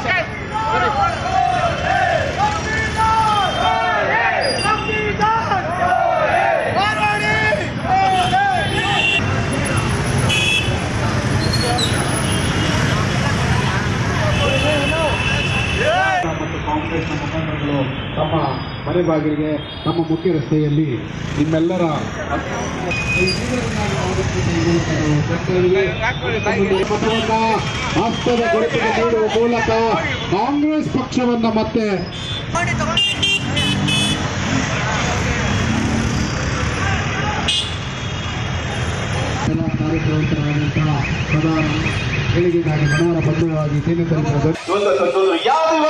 ಮತ್ತು ಕಾಂಗ್ರೆಸ್ನ ಮುಖಂಡರುಗಳು ತಮ್ಮ ಮನೆ ಬಾಗಿಲಿಗೆ ತಮ್ಮ ಮುಖ್ಯ ರಸ್ತೆಯಲ್ಲಿ ನಿಮ್ಮೆಲ್ಲರ ಮತವನ್ನ ಹಸ್ತದ ಗುರುತಿಗೆ ನೀಡುವ ಮೂಲಕ ಕಾಂಗ್ರೆಸ್ ಪಕ್ಷವನ್ನ ಮತ್ತೆ ಎಲ್ಲ ಕಾರ್ಯಪ್ರವೃತ್ತರಾದಂತಹ ಪ್ರಧಾನ ಏಳಿಗೆಗಾಗಿ ಮನೋಹರ ಬಂಧುಗಳಾಗಿ ಕೇಂದ್ರ ಇವತ್ತು ಇವತ್ತು ಯಾವ್ದು